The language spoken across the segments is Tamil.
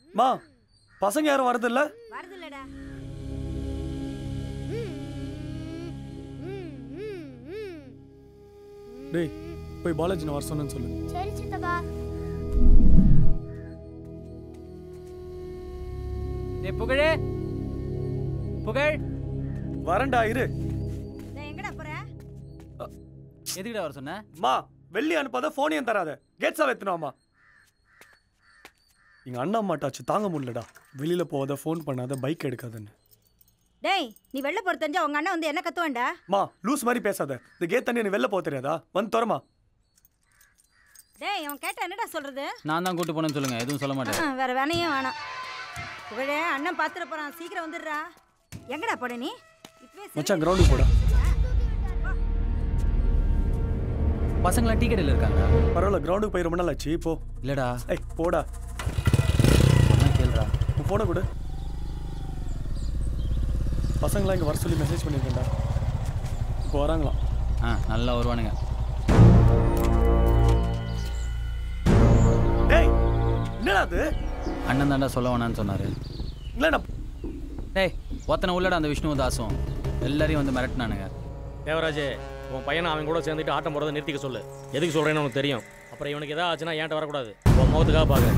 மா பசங்க யாரும் வரதில்ல வருதுல்லடா டேய் போய் பாலாஜி நான் வர சொன்னேன்னு சொல்லு சரி சித்தப்பா டேய் புகழே புகழ் வரேன்டா இரு நான் எங்கடா போற எதுக்குடா வர சொன்ன மா வெள்ளி அனுப்பாத ஃபோனையும் தராத கேட்ஸா எத்தனாமா எங்க அண்ணா மாட்டாச்சு தாங்க முடியலடா வெளியில போகாத ஃபோன் பண்ணாத பைக் எடுக்காதன்னு டேய் நீ வெளில போற தெரிஞ்சா உங்க அண்ணன் வந்து என்ன கத்துவான்டா மா லூஸ் மாதிரி பேசாத இந்த கேட் தண்ணி எனக்கு வெளில போக தெரியாதா வந்து தரமா டேய் அவன் கேட்டா என்னடா சொல்றது நான் தான் கூட்டு போனேன்னு சொல்லுங்க எதுவும் சொல்ல மாட்டேன் ஆ, வேற வேணையும் வேணாம் புகழே அண்ணன் பாத்துட போறான் சீக்கிரம் வந்துடுறா எங்கடா போட நீ இப்பவே சரி. மச்சான் கிரவுண்டுக்கு போடா பசங்களாம் டீ கடையில் இருக்காங்க பரவாயில்ல கிரவுண்டுக்கு போய் ரொம்ப நாள் ஆச்சு போ இல்லடா ஏய் போடா என்ன கேளுடா உன் ஃபோனை கொடு பசங்களாம் இங்கே வர சொல்லி மெசேஜ் பண்ணியிருக்கேன்டா இப்போ வராங்களாம் ஆ நல்லா வருவானுங்க டேய் என்னடா அது அண்ணன் தாண்டா சொல்ல வேணான்னு சொன்னாரு இல்லைண்ணா டேய் ஒத்தனை உள்ளடா அந்த விஷ்ணு தாசும் எல்லாரையும் வந்து மிரட்டினானுங்க தேவராஜ் உன் பையனை அவன் கூட சேர்ந்துட்டு ஆட்டம் போடுறதை நிறுத்திக்க சொல்லு எதுக்கு சொல்கிறேன்னு உனக்கு தெரியும் அப்புறம் இவனுக்கு எதாவது ஆச்சுன்னா ஏன்ட்ட வரக்கூடாது உன் முகத்துக்காக பார்க்குறேன்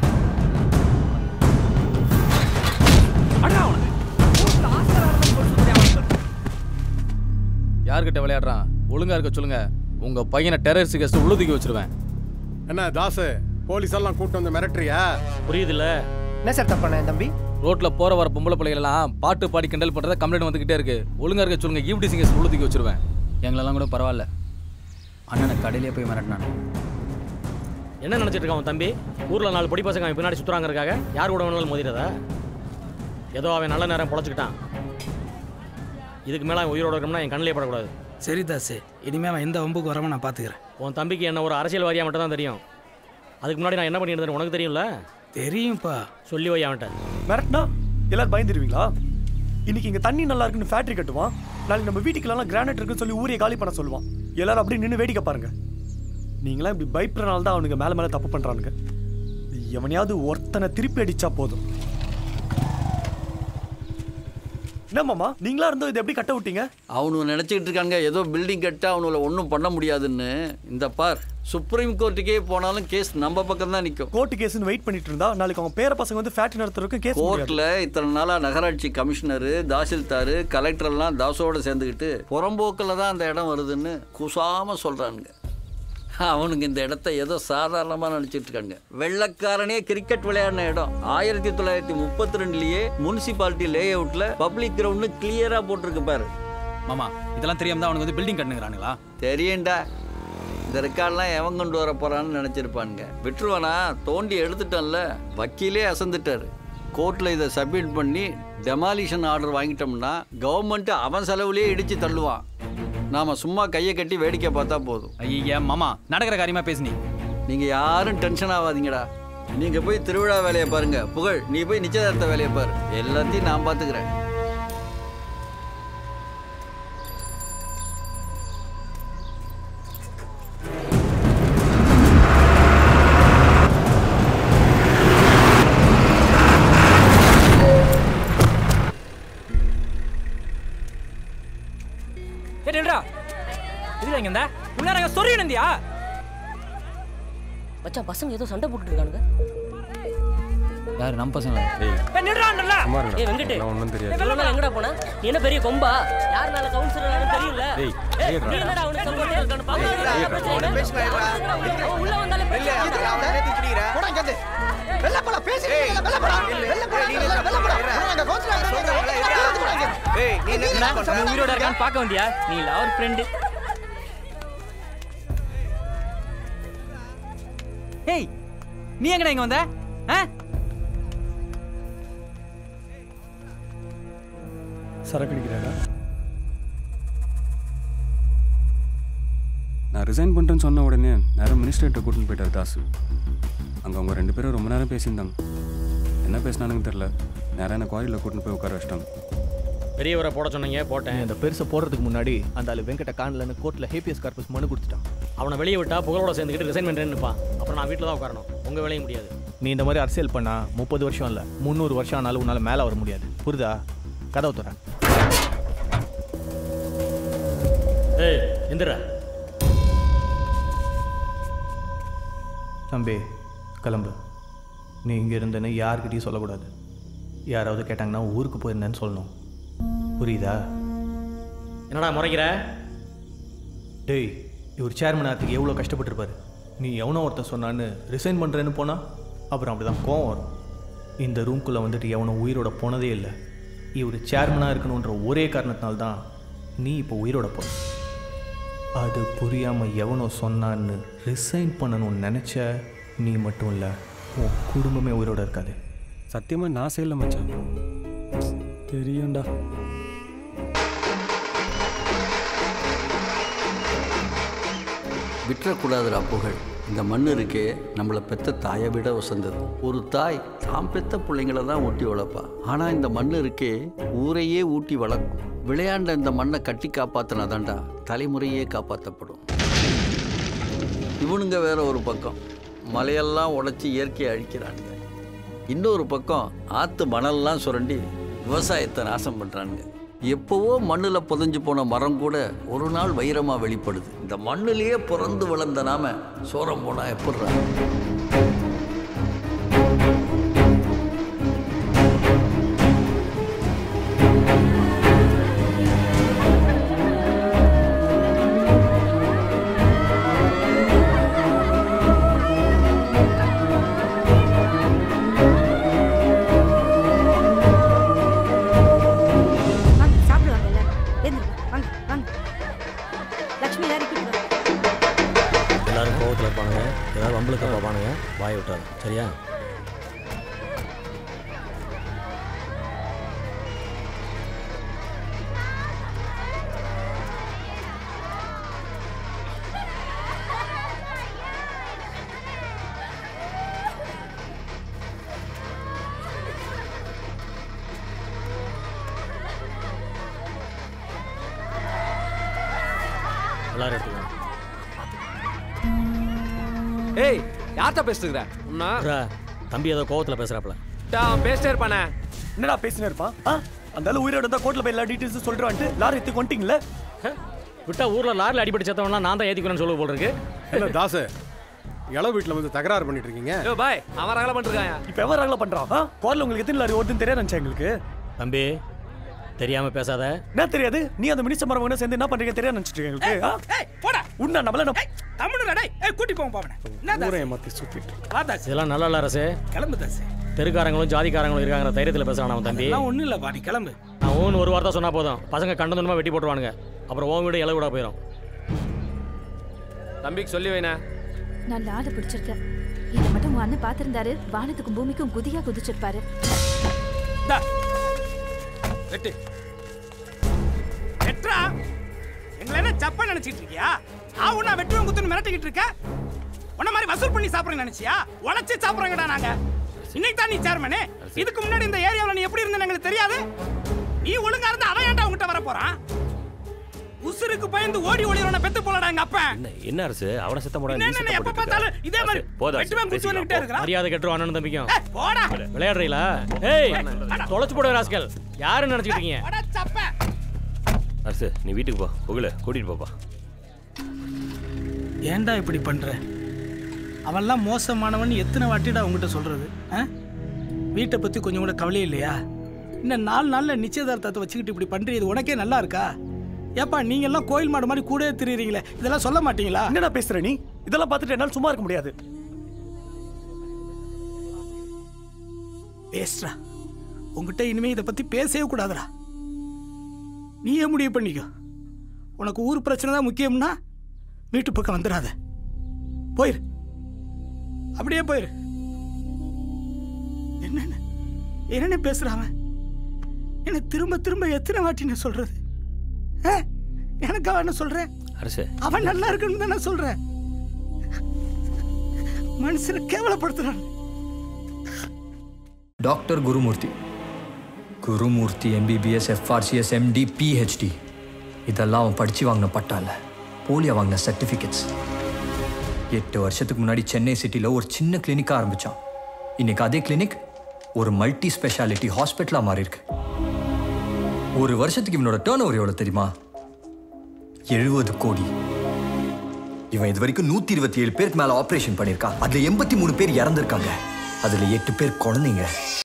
யார்கிட்ட விளையாடுறான் ஒழுங்கா இருக்க சொல்லுங்க உங்க பையனை டெரரிஸ்ட் கெஸ்ட் உழுதுக்கி வச்சிருவேன் என்ன தாசு போலீஸ் எல்லாம் கூட்டு வந்து மிரட்டுறியா புரியுதுல்ல என்ன சார் தப்பான தம்பி ரோட்ல போற வர பொம்பளை பிள்ளைகள் எல்லாம் பாட்டு பாடி கிண்டல் பண்றத கம்ப்ளைண்ட் வந்துகிட்டே இருக்கு ஒழுங்கா இருக்க சொல்லுங்க ஈவ்டி சிங்கர்ஸ் உழுதுக்கி வச்சிருவேன் எங்களெல்லாம் கூட பரவாயில்ல அண்ணனை கடையிலே போய் மிரட்டினானு என்ன நினச்சிட்டு இருக்கான் உன் தம்பி ஊரில் நாலு பொடி பசங்க அவன் பின்னாடி சுற்றுறாங்க இருக்காங்க யார் கூட வேணாலும் மோதிரதா ஏதோ அவன் நல்ல நேரம் பொழைச்சிக்கிட்டான் இதுக்கு மேலே அவன் உயிரோட இருக்கணும்னா என் கண்ணிலே படக்கூடாது சரி தாசு இனிமே அவன் எந்த வம்புக்கு வராம நான் பாத்துக்கிறேன் உன் தம்பிக்கு என்ன ஒரு அரசியல்வாதியாக மட்டும் தான் தெரியும் அதுக்கு முன்னாடி நான் என்ன பண்ணிட்டு இருந்தேன் உனக்கு தெரியும்ல தெரியும்ப்பா சொல்லி வை அவன்கிட்ட மிரட்டினா எல்லாரும் பயந்துருவீங்களா இன்னைக்கு இங்க தண்ணி நல்லா இருக்குன்னு ஃபேக்டரி கட்டுவான் நாளைக்கு நம்ம வீட்டுக்குலாம் கிரானைட் இருக்குன்னு சொல்லி ஊரையை காலி பண்ண சொல்லுவான் எல்லாரும் அப்படியே நின்று வேடிக்கை பாருங்க நீங்களாம் இப்படி பயப்படுறனால தான் அவனுங்க மேல மேல தப்பு பண்றானுங்க எவனையாவது ஒருத்தனை திருப்பி அடிச்சா போதும் என்ன மாமா நீங்களா இருந்தோ இதை எப்படி கட்ட விட்டீங்க அவனு நினச்சிக்கிட்டு இருக்காங்க ஏதோ பில்டிங் கட்ட அவனுல ஒன்றும் பண்ண முடியாதுன்னு இந்த பார் சுப்ரீம் கோர்ட்டுக்கே போனாலும் கேஸ் நம்ம பக்கம் தான் நிற்கும் கோர்ட்டு கேஸ்னு வெயிட் பண்ணிட்டு இருந்தா நாளைக்கு அவங்க பேர பசங்க வந்து ஃபேக்டரி நடத்துறதுக்கு கேஸ் கோர்ட்டில் இத்தனை நாளாக நகராட்சி கமிஷனரு தாசில்தாரு கலெக்டர் எல்லாம் தாசோட சேர்ந்துக்கிட்டு புறம்போக்கில் தான் அந்த இடம் வருதுன்னு குசாமல் சொல்கிறானுங்க அவனுங்க இந்த இடத்த ஏதோ சாதாரணமாக நினச்சிட்டு இருக்காங்க வெள்ளக்காரனே கிரிக்கெட் விளையாடின இடம் ஆயிரத்தி தொள்ளாயிரத்தி முப்பத்தி ரெண்டுலேயே முனிசிபாலிட்டி லே அவுட்டில் பப்ளிக் கிரவுண்டு கிளியராக போட்டிருக்கு பாரு மாமா இதெல்லாம் தெரியாம தான் அவனுக்கு வந்து பில்டிங் கட்டுங்கிறானுங்களா தெரியும்டா இந்த ரெக்கார்ட்லாம் எவன் கொண்டு வர போறான்னு நினச்சிருப்பானுங்க விட்டுருவானா தோண்டி எடுத்துட்டோம்ல வக்கீலே அசந்துட்டாரு கோர்ட்டில் இதை சப்மிட் பண்ணி டெமாலிஷன் ஆர்டர் வாங்கிட்டோம்னா கவர்மெண்ட் அவன் செலவுலேயே இடித்து தள்ளுவான் நாம் சும்மா கையை கட்டி வேடிக்கை பார்த்தா போதும் ஐயா மாமா நடக்கிற காரியமா பேசு நீ நீங்கள் யாரும் டென்ஷன் ஆகாதீங்கடா நீங்கள் போய் திருவிழா வேலையை பாருங்க புகழ் நீ போய் நிச்சயதார்த்த வேலையை பாரு எல்லாத்தையும் நான் பார்த்துக்கிறேன் ஏடா இதுல எங்க இந்த உள்ளாரங்க சொரியணுந்தியா மச்சான் பசங்க ஏதோ சண்டை போட்டுட்டு இருக்கானுங்க யார் நம்ம பசங்களா ஏ நிடுறான்ல ஏய் வெங்கட் ஒன்றும் தெரியாது இவ்வளவு நாள் எங்கடா போன நீ என்ன பெரிய கொம்பா யார் மேல கவுன்சிலர் தெரியும்ல டேய், ஏய், ஏய்டா. நீ என்னடா அவனுக்கு சப்போர்ட் இருக்கான்னு பாக்க அவன் உள்ள வந்தாலே நம்ம உயிரோட இருக்கான்னு பார்க்க வந்தியா நீ இல்ல அவர் ஃப்ரெண்டு ஏய் நீ எங்கடா இங்க வந்த ஆ சரக்கு அடிக்கிறாடா நான் ரிசைன் பண்ணுறேன்னு சொன்ன உடனே நேரம் மினிஸ்டர்கிட்ட கூட்டின்னு போயிட்டார் தாசு அங்கே அவங்க ரெண்டு பேரும் ரொம்ப நேரம் பேசியிருந்தாங்க என்ன பேசினானுங்கன்னு தெரில நேரம் என்ன குவாரியில் கூட்டின்னு போய் உட்கார வச்சிட்டாங்க பெரியவரை போட சொன்னீங்க போட்டேன் அந்த பெருசை போடுறதுக்கு முன்னாடி அந்த ஆளு வெங்கட காணலன்னு கோர்ட்டில் ஹேபியஸ் கார்பஸ் மனு கொடுத்துட்டான் அவனை வெளியே விட்டா புகழோட சேர்ந்துக்கிட்டு ரிசைன் பண்ணுறேன்னு நிற்பான் அப்புறம் நான் வீட்டில் தான் உட்காரணும் உங்கள் வேலையும் முடியாது நீ இந்த மாதிரி அரசியல் பண்ணா முப்பது வருஷம் இல்லை முந்நூறு வருஷம் ஆனாலும் உன்னால் மேலே வர முடியாது புரியுதா கதவை துற ஏய் எந்திரா தம்பி கிளம்பு நீ இங்கே இருந்தேன்னு யார்கிட்டயும் சொல்லக்கூடாது யாராவது கேட்டாங்கன்னா ஊருக்கு போயிருந்தேன்னு சொல்லணும் புரியுதா என்னடா முறைக்கிற டேய் இவர் சேர்மன் ஆகிறதுக்கு எவ்வளோ கஷ்டப்பட்டிருப்பாரு நீ எவனோ ஒருத்தன் சொன்னான்னு ரிசைன் பண்ணுறேன்னு போனால் அப்புறம் அப்படி தான் கோவம் வரும் இந்த ரூம்குள்ளே வந்துட்டு எவனோ உயிரோட போனதே இல்லை இவர் சேர்மனாக இருக்கணுன்ற ஒரே காரணத்தினால தான் நீ இப்போ உயிரோட போற அது புரியாமல் எவனோ சொன்னான்னு ரிசைன் பண்ணணும்னு நினச்ச நீ மட்டும் இல்லை உன் குடும்பமே உயிரோட இருக்காது சத்தியமாக நான் செய்யல மச்சான் தெரியும்டா விட்டுறக்கூடாதுடா புகழ் இந்த மண் இருக்கே நம்மளை பெத்த தாயை விட வசந்தது ஒரு தாய் தாம் பெத்த பிள்ளைங்கள தான் ஊட்டி வளர்ப்பா ஆனால் இந்த மண் இருக்கே ஊரையே ஊட்டி வளர்க்கும் விளையாண்ட இந்த மண்ணை கட்டி காப்பாத்தினாதான்டா தலைமுறையே காப்பாற்றப்படும் இவனுங்க வேற ஒரு பக்கம் மலையெல்லாம் உடைச்சி இயற்கையை அழிக்கிறானுங்க இன்னொரு பக்கம் ஆற்று மணல்லாம் சுரண்டி விவசாயத்தை நாசம் பண்ணுறானுங்க எப்போவோ மண்ணில் புதைஞ்சு போன மரம் கூட ஒரு நாள் வைரமாக வெளிப்படுது இந்த மண்ணிலேயே பிறந்து வளர்ந்த நாம சோரம் போனால் எப்படிறா வாங்க சாப்பிடுவாங்க எல்லாரும் எழுந்துருங்க வாங்க வாங்க லக்ஷ்மி எல்லாரும் கூப்பிட்டு வாங்க எல்லாரும் கோவத்தில் இருப்பானுங்க ஏதாவது வம்பளுக்கு பார்ப்பானுங்க வாய் விட்டாரு சரியா எல்லாரும் எடுத்துக்கோங்க ஏய் யார்கிட்ட பேசுகிற இருடா, தம்பி ஏதோ கோவத்தில் பேசுகிறாப்புல பேசிட்டே இருப்பானே என்னடா பேசினே இருப்பான் ஆ அந்த ஆளு உயிரோட இருந்தா கோர்ட்ல போய் எல்லா டீடைல்ஸும் சொல்லிட்டு லாரி எடுத்து கொண்டீங்களே விட்டா ஊரில் லாரில் அடிபட்டு செத்தவன்லாம் நான் தான் ஏற்றிக்கிறேன்னு சொல்லுவ போல் இருக்கு என்ன தாசு இளவு வீட்டில் வந்து தகராறு பண்ணிட்டு இருக்கீங்க யோ பாய் அவன் ரகலை பண்ணிருக்கான் இப்போ எவன் ரகலை பண்றான் ஆ கோர்ட்ல உங்களுக்கு எத்தனை லாரி ஓடுதுன்னு தெரியாது நினைச்சேன் எங்களுக்கு தம்பி தெரியாமல் பேசாத என்ன தெரியாது நீ அந்த மினிஸ்டர் மரவங்க சேர்ந்து என்ன பண்றீங்க தெரியாது நினைச்சிட்டு இருக்கேன் எங்களுக்கு ஆ? போடா உன்ன நம்மள நம்ம தமிழ் டேய் ஏய் கூட்டி போங்க பாவனே என்ன ஊரை தாசு ஏமாத்தி சுத்திட்டு வா தாசு இதெல்லாம் நல்லா இல்லை அரசு கிளம்பு தாசு தெருக்காரங்களும் ஜாதிக்காரங்களும் இருக்காங்கிற தைரியத்தில் பேசுகிறான் அவன் தம்பி எல்லாம் ஒண்ணும் இல்ல பாடி கிளம்பு நான் ஓன் ஒரு வார்த்தை சொன்னா போதும் பசங்க கண்டந்தனமா வெட்டி போட்டுருவானுங்க அப்புறம் ஓன் வீடு இலை விட போயிடும் தம்பிக்கு சொல்லி வைனா நான் லாட பிடிச்சிருக்கேன் இதை மட்டும் உன் அண்ணன் பார்த்திருந்தாரு வானத்துக்கும் பூமிக்கும் குதியா குதிச்சிருப்பாரு டா வெட்டு வெட்றா எங்களை என்ன சப்பா நினைச்சிட்டு இருக்கியா ஆ உன்னா வெட்டுவன் குத்துன்னு மிரட்டிக்கிட்டு இருக்க உன்ன மாதிரி வசூல் பண்ணி சாப்பிடுறேன்னு நினைச்சியா உழைச்சி சாப்பிடுறோங்கடா நாங்க இன்னைக்கு தான் நீ சேர்மனே இதுக்கு முன்னாடி இந்த ஏரியாவில் நீ எப்படி இருந்தேன்னு எங்களுக்கு தெரியாது நீ ஒழுங்கா இருந்தா அவன் ஏன்டா உங்ககிட்ட வர போறான் உசுருக்கு பயந்து ஓடி ஓடிறவன பெத்து போலடா எங்க அப்பா என்ன அரசு அவனை சத்தம் போட என்ன என்ன எப்ப பார்த்தாலும் இதே மாதிரி வெட்டுவன் குத்துவன்கிட்டே இருக்கிறான் மரியாதை கட்டுரும் அண்ணன் தம்பிக்கும் ஏய், போடா விளையாடுறீங்களா ஏய் தொலைச்சு போடுற ராஸ்கல் யாருன்னு நினைச்சிட்டு இருக்கீங்க போடா சப்ப அரசு நீ வீட்டுக்கு போ புகழ கூட்டிட்டு போப்பா ஏன்டா இப்படி பண்ற அவன்லாம் மோசமானவன் எத்தனை வாட்டிடா உங்ககிட்ட சொல்றது ஆ? வீட்டை பத்தி கொஞ்சம் கூட கவலையே இல்லையா இன்னும் நாலு நாள்ல நிச்சயதார்த்தத்தை வச்சுக்கிட்டு இப்படி பண்றது உனக்கே நல்லா இருக்கா ஏப்பா நீங்க எல்லாம் கோயில் மாடு மாதிரி கூடவே திரியுறீங்களே இதெல்லாம் சொல்ல மாட்டீங்களா என்னடா பேசுற நீ இதெல்லாம் பார்த்துட்டு என்னால சும்மா இருக்க முடியாது பேசுறா உங்ககிட்ட இனிமே இதை பத்தி பேசவே கூடாதுடா நீயே முடிவு பண்ணிக்கோ உனக்கு ஊர் பிரச்சனை தான் முக்கியம்னா வீட்டு பக்கம் வந்துடாத போயிரு அப்படியே போயிரு என்னென்ன என்னென்ன பேசுறான் அவன் என்ன திரும்ப திரும்ப எத்தனை வாட்டி நான் சொல்றது ஆ? எனக்கு அவன் என்ன சொல்றேன் அரசு அவன் நல்லா இருக்கணும் தான் நான் சொல்றேன் மனுஷனை கேவலப்படுத்துறான் doctor Gurumurthy Gurumurthy MBBS FRCS MD PhD இதெல்லாம் அவன் படித்து வாங்கின பட்டா இல்லை போலியா வாங்கின சர்டிஃபிகேட்ஸ் எட்டு வருஷத்துக்கு முன்னாடி சென்னை சிட்டியில் ஒரு சின்ன கிளினிக் ஆரம்பிச்சான் இன்னைக்கு அதே கிளினிக் ஒரு மல்டி ஸ்பெஷாலிட்டி ஹாஸ்பிட்டலாக மாறி இருக்கு ஒரு வருஷத்துக்கு இவனோட டேர்ன் ஓவர் எவ்வளோ தெரியுமா எழுபது கோடி இவன் இது வரைக்கும் நூத்தி இருபத்தி ஏழு பேருக்கு மேல ஆபரேஷன் பண்ணியிருக்கான் அதுல எண்பத்தி மூணு பேர் இறந்திருக்காங்க அதுல எட்டு பேர் குழந்தைங்க